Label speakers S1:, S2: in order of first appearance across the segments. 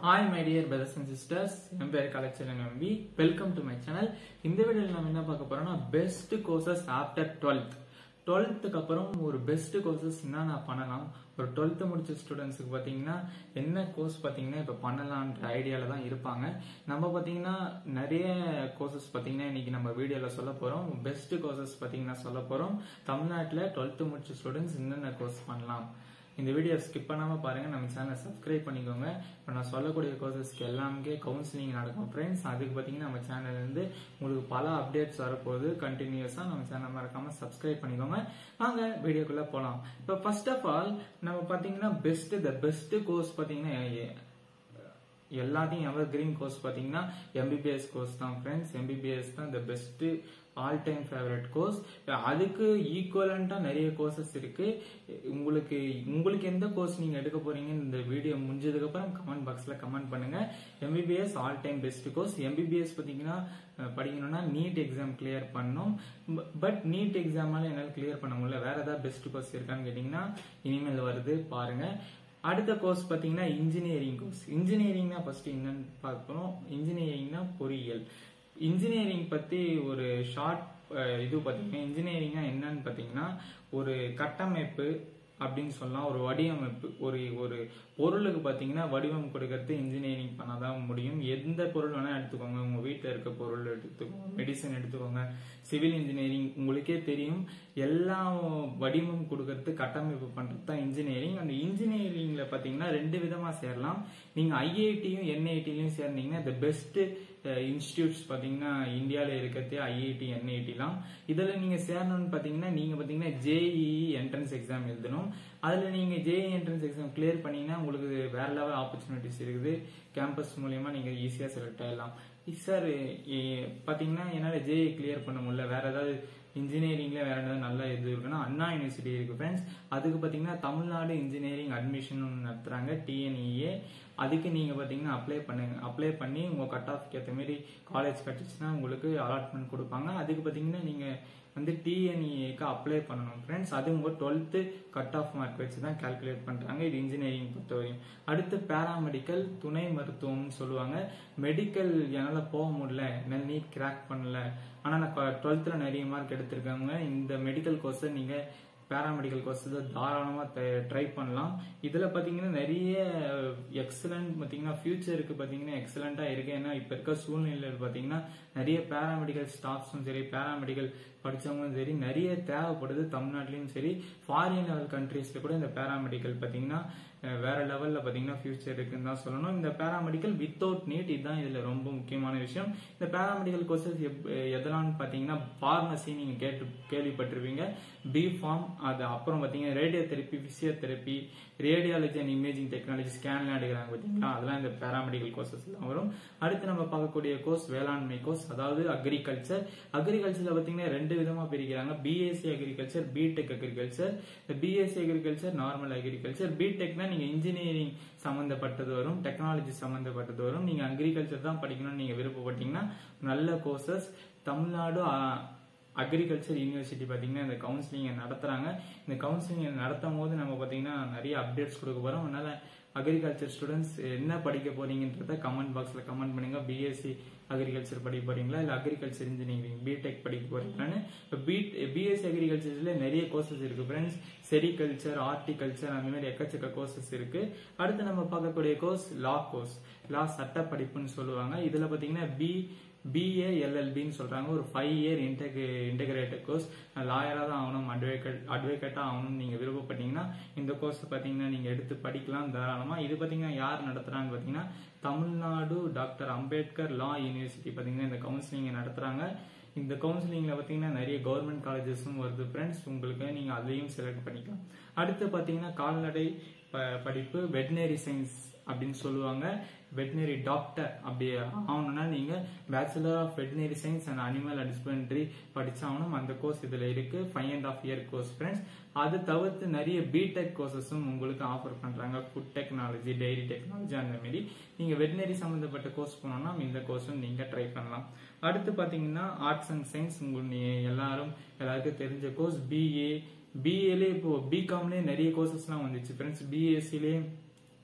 S1: hi my dear brothers and sisters என் பேர் collection நம்பி வெல்கம் டு மை சேனல் இந்த வீடியோவில் நம்ம என்ன பார்க்க போறோம்னா பெஸ்ட் கோர்சஸ் ஆஃப்டர் டுவெல்த் டுவெல்த்துக்கு அப்புறம் ஒரு பெஸ்ட் கோர்சஸ் என்னென்ன பண்ணலாம் ஒரு டுவெல்த்து முடிச்ச ஸ்டூடெண்ட்ஸுக்கு பார்த்தீங்கன்னா என்ன கோர்ஸ் பார்த்தீங்கன்னா இப்போ பண்ணலான்ற ஐடியாவில் தான் இருப்பாங்க நம்ம பார்த்தீங்கன்னா நிறைய கோர்சஸ் பார்த்தீங்கன்னா இன்னைக்கு நம்ம வீடியோவில் சொல்ல போகிறோம் பெஸ்ட் கோர்சஸ் பார்த்தீங்கன்னா சொல்ல போகிறோம் தமிழ்நாட்டில் டுவெல்த்து முடிச்ச ஸ்டூடெண்ட்ஸ் என்னென்ன கோர்ஸ் பண்ணலாம் இந்த வீடியோ ஸ்கிப் பண்ணாம பாருங்க நம்ம சேனலை சப்ஸ்கிரைப் பண்ணிக்கோங்க இப்போ நான் சொல்லக்கூடிய கோர்சஸ்க்கு எல்லாமே கவுன்சிலிங் நடக்கும் ஃப்ரெண்ட்ஸ் அதுக்கு பார்த்தீங்கன்னா நம்ம சேனல்ல இருந்து உங்களுக்கு பல அப்டேட்ஸ் வரப்போகுது கண்டினியூஸா நம்ம சேனல் மறக்காம சப்ஸ்கிரைப் பண்ணிக்கோங்க வாங்க வீடியோக்குள்ள போலாம் இப்போ ஃபர்ஸ்ட் ஆஃப் ஆல் நம்ம பார்த்தீங்கன்னா பெஸ்ட் த பெஸ்ட் கோர்ஸ் பார்த்தீங்கன்னா எ- எல்லாத்தையும் எவர் கிரீன் கோர்ஸ் பார்த்தீங்கன்னா எம்பிபிஎஸ் கோர்ஸ் தான் ஃப்ரெண்ட்ஸ் எம்பிபிஎஸ் தான் the best all time favourite course அதுக்கு ஈக்குவலண்டா நிறைய கோர்சஸ் இருக்கு உங்களுக்கு உங்களுக்கு எந்த கோர்ஸ் நீங்க எடுக்க போறீங்கன்னு இந்த வீடியோ முடிஞ்சதுக்கு அப்புறம் கமெண்ட் பாக்ஸ்ல கமெண்ட் பண்ணுங்க MBBS all time best course MBBS பாத்தீங்கன்னா அஹ், படிக்கணும்னா நீட் எக்ஸாம் கிளியர் பண்ணணும் பட் நீட் எக்ஸாமால என்னால் கிளியர் பண்ண முடியல வேற ஏதாவது பெஸ்ட் கோர்ஸ் இருக்கான்னு கேட்டீங்கன்னா இனிமேல் வருது பாருங்க அடுத்த கோர்ஸ் பாத்தீங்கன்னா இன்ஜினியரிங் கோர்ஸ் இன்ஜினியரிங்னா ஃபர்ஸ்ட் என்னன்னு பார்க்கணும் இன்ஜினியரிங்னா பொறியியல் இன்ஜினியரிங் பத்தி ஒரு ஷார்ட் இது பாத்தீங்கன்னா இன்ஜினியரிங்னா என்னன்னு பாத்தீங்கன்னா ஒரு கட்டமைப்பு அப்படின்னு சொல்லலாம் ஒரு வடிவமைப்பு ஒரு ஒரு பொருளுக்கு பாத்தீங்கன்னா வடிவம் கொடுக்கறது இன்ஜினியரிங் பண்ணாதான் முடியும் எந்த பொருள் வேணா எடுத்துக்கோங்க உங்க வீட்டில் இருக்க பொருள் எடுத்துக்கோங்க மெடிசன் எடுத்துக்கோங்க சிவில் இன்ஜினியரிங் உங்களுக்கே தெரியும் எல்லா வடிவம் கொடுக்கறது கட்டமைப்பு பண்றது தான் இன்ஜினியரிங் அந்த இன்ஜினியரிங்ல பாத்தீங்கன்னா ரெண்டு விதமா சேரலாம் நீங்க ஐஐடியும் என்ஐடிலையும் சேர்ந்தீங்கன்னா த பெஸ்ட் இன்ஸ்டிடியூட்ஸ் பாத்தீங்கன்னா இந்தியால இருக்கிறதே ஐஐடி என்ஐடிலாம் இதுல நீங்க சேரணும்னு பாத்தீங்கன்னா நீங்க பாத்தீங்கன்னா ஜேஇஇ என்ட்ரன்ஸ் எக்ஸாம் எழுதணும் அதுல நீங்க ஜேஇ என்ட்ரன்ஸ் எக்ஸாம் கிளியர் பண்ணீங்கன்னா உங்களுக்கு வேற லெவல் ஆப்பர்ச்சுனிட்டிஸ் இருக்குது கேம்பஸ் மூலியமா நீங்க ஈஸியா செலக்ட் ஆயிடலாம் சார் பாத்தீங்கன்னா என்னால ஜேஇ கிளியர் பண்ண முடியல வேற ஏதாவது இன்ஜினியரிங்ல வேற ஏதாவது நல்ல இது இருக்குன்னா அண்ணா யூனிவர்சிட்டி இருக்கு ஃப்ரெண்ட்ஸ் அதுக்கு பாத்தீங்கன்னா தமிழ்நாடு இன்ஜினியரிங் அட்மிஷன் நடத்துறாங்க டிஎன்இஏ அதுக்கு நீங்க பாத்தீங்கன்னா அப்ளை பண்ணுங்க அப்ளை பண்ணி உங்க கட் ஆஃப்க்கு ஏற்ற மாதிரி காலேஜ் கட்டுச்சுன்னா உங்களுக்கு அலாட்மெண்ட் கொடுப்பாங்க அதுக்கு பாத்தீங்கன்னா நீங்க வந்து டிஎன்இஏக்கு அப்ளை பண்ணணும் ஃப்ரெண்ட்ஸ் அது உங்க டுவெல்த்து கட் ஆஃப் மார்க் வச்சு தான் கால்குலேட் பண்றாங்க இது இன்ஜினியரிங் பொறுத்தவரையும் அடுத்து பேராமெடிக்கல் துணை மருத்துவம்னு சொல்லுவாங்க மெடிக்கல் என்னால போக முடியல என்னால் நீட் கிராக் பண்ணல ஆனா நான் டுவெல்த்ல நிறைய மார்க் எடுத்திருக்காங்க இந்த மெடிக்கல் கோர்ஸை நீங்க பேராமெடிக்கல் கோர்ஸ் தாராளமா ட்ரை பண்ணலாம் இதுல பாத்தீங்கன்னா நிறைய எக்ஸலண்ட் பாத்தீங்கன்னா ஃபியூச்சருக்கு பாத்தீங்கன்னா எக்ஸலண்டா இருக்கு ஏன்னா இப்ப இருக்க சூழ்நிலையில் பாத்தீங்கன்னா நிறைய பேராமெடிக்கல் ஸ்டாஃப்ஸும் சரி பேராமெடிக்கல் படிச்சவங்களும் சரி நிறைய தேவைப்படுது தமிழ்நாட்டிலயும் சரி ஃபாரின் லெவல் கண்ட்ரீஸ்ல கூட இந்த பேராமெடிக்கல் பாத்தீங்கன்னா அஹ், வேற லெவல்ல பாத்தீங்கன்னா ஃபியூச்சர் இருக்குன்னு தான் சொல்லணும் இந்த பேராமெடிக்கல் வித்தவுட் நீட் இதுதான் இதுல ரொம்ப முக்கியமான விஷயம் இந்த பேராமெடிக்கல் கோர்சஸ் எதெல்லாம் பாத்தீங்கன்னா பார்மசி நீங்க கேட்டு கேள்விப்பட்டிருப்பீங்க பி ஃபார்ம் அது அப்புறம் பாத்தீங்கன்னா radiotherapy physiotherapy radiology and imaging technology ஸ்கேன்லாம் எடுக்கிறாங்க பாத்தீங்களா அதெல்லாம் இந்த பேராமெடிக்கல் கோர்சஸ் எல்லாம் வரும் அடுத்து நம்ம பார்க்கக்கூடிய கோர்ஸ் வேளாண்மை கோர்ஸ் அதாவது அக்ரிகல்ச்சர் அக்ரிகல்ச்சர்ல பாத்தீங்கன்னா ரெண்டு விதமா பிரிக்கிறாங்க பிஎஸ்சி அக்ரிகல்ச்சர் பிடெக் அக்ரிகல்ச்சர் இந்த பிஎஸ்சி அக்ரிகல்ச்சர் நார்மல் அக்ரிகல்ச்சர் பிடெக்னா நீங்க இன்ஜினியரிங் சம்பந்தப்பட்டது வரும் டெக்னாலஜி சம்பந்தப்பட்டது வரும் நீங்க அக்ரிகல்ச்சர் தான் படிக்கணும்னு நீங்க விருப்பப்பட்டீங்கன்னா நல்ல கோர்சஸ் தமிழ்நாடு அக்ரிகல்ச்சர் யூனிவர்சிட்டி பாத்தீங்கன்னா இந்த கவுன்சிலிங் நடத்துறாங்க இந்த கவுன்சிலிங் நடத்தும் போது நம்ம பாத்தீங்கன்னா நிறைய அப்டேட்ஸ் கொடுக்க போறோம் அதனால அக்ரிகல்ச்சர் ஸ்டூடெண்ட்ஸ் என்ன படிக்க போறீங்கன்றத கமெண்ட் பாக்ஸ்ல கமெண்ட் பண்ணுங்க பிஎஸ்சி அக்ரிகல்ச்சர் படிக்க போறீங்களா இல்ல அக்ரிகல்ச்சர் இன்ஜினியரிங் பிடெக் படிக்க போறீங்களான்னு இப்போ பிஎஸ்சி அக்ரிகல்ச்சர்ல நிறைய கோர்சஸ் இருக்கு ஃப்ரெண்ட்ஸ் செரிகல்ச்சர் ஹார்டிகல்ச்சர் அந்த மாதிரி எக்கச்சக்க கோர்சஸ் இருக்கு அடுத்து நம்ம பார்க்கக்கூடிய கோர்ஸ் லா கோர்ஸ் லா சட்ட படிப்புன்னு சொல்லுவாங்க இதுல பாத்தீங்கன்னா பி பிஏ எல்எல்பின்னு சொல்றாங்க ஒரு ஃபைவ் இயர் இன்டெக் இன்டெகிரேட்டட் கோர்ஸ் லாயரா தான் ஆகணும் அட்வொகேட் அட்வொகேட்டா ஆகணும்னு நீங்க விருப்பப்பட்டீங்கன்னா இந்த கோர்ஸ் பாத்தீங்கன்னா நீங்க எடுத்து படிக்கலாம் தாராளமா இது பாத்தீங்கன்னா யார் நடத்துறாங்க பாத்தீங்கன்னா Tamil Nadu doctor Ambedkar law university பாத்தீங்கன்னா இந்த கவுன்சிலிங் நடத்துறாங்க இந்த கவுன்சிலிங்ல பாத்தீங்கன்னா நிறைய கவர்மெண்ட் காலேஜஸும் வருது ஃப்ரெண்ட்ஸ் உங்களுக்கு நீங்க அதையும் செலக்ட் பண்ணிக்கலாம் அடுத்து பாத்தீங்கன்னா கால்நடை ப- படிப்பு வெட்டினரி சயின்ஸ் அப்படின்னு சொல்லுவாங்க வெட்டினரி டாக்டர் அப்படி ஆகணும்னா நீங்க bachelor of veterinary science and animal husbandry படிச்சாகணும் அந்த கோர்ஸ் இதுல இருக்கு five and half year course friends அது தவிர்த்து நிறைய பிடெக் கோர்சஸும் உங்களுக்கு ஆஃபர் பண்றாங்க ஃபுட் டெக்னாலஜி டைரி டெக்னாலஜி அந்த மாதிரி நீங்க வெட்டினரி சம்பந்தப்பட்ட கோர்ஸ் போனோம்னா இந்த கோர்ஸும் நீங்க ட்ரை பண்ணலாம் அடுத்து பாத்தீங்கன்னா ஆர்ட்ஸ் அண்ட் சயின்ஸ் உங்களுக்கு எல்லாரும் எல்லாருக்கும் தெரிஞ்ச கோர்ஸ் பிஏ பிஏலே இப்போ பிகாம்லேயே நிறைய கோர்சஸ்லாம் வந்துச்சு ஃப்ரெண்ட்ஸ் பிஎஸ்சிலே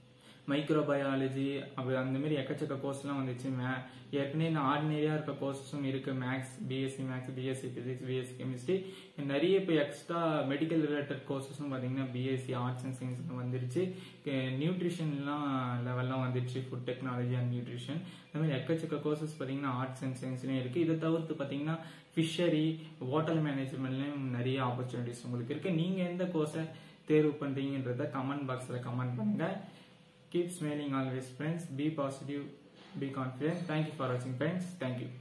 S1: மைக்ரோபயாலஜி அப்படி அந்த மாதிரி எக்கச்சக்க கோர்ஸ்லாம் வந்துச்சு மே ஏற்கனவே நான் ஆர்டினரியா இருக்க கோர்ஸஸும் இருக்கு maths BSc maths BSc physics BSc chemistry நிறைய இப்போ எக்ஸ்ட்ரா மெடிக்கல் ரிலேட்டட் கோர்சஸும் பார்த்தீங்கன்னா பிஎஸ்சி ஆர்ட்ஸ் அண்ட் சயின்ஸ் வந்துருச்சு நியூட்ரிஷன்லாம் லெவல்லாம் வந்துருச்சு ஃபுட் டெக்னாலஜி அண்ட் நியூட்ரிஷன் இந்த மாதிரி எக்கச்சக்க கோர்சஸ் பார்த்தீங்கன்னா ஆர்ட்ஸ் அண்ட் சயின்ஸ்லையும் இருக்கு இதை தவிர்த்து பார்த்தீங்கன்னா ஃபிஷரி வாட்டர் மேனேஜ்மெண்ட்லயும் நிறைய ஆப்பர்ச்சுனிட்டிஸ் உங்களுக்கு இருக்கு நீங்க எந்த கோர்ஸை தேர்வு பண்றீங்கன்றத கமெண்ட் பாக்ஸ்ல கமெண்ட் பண்ணுங்க keep smiling always friends be positive be confident thank you for வாட்சிங் ஃப்ரெண்ட்ஸ் தேங்க்யூ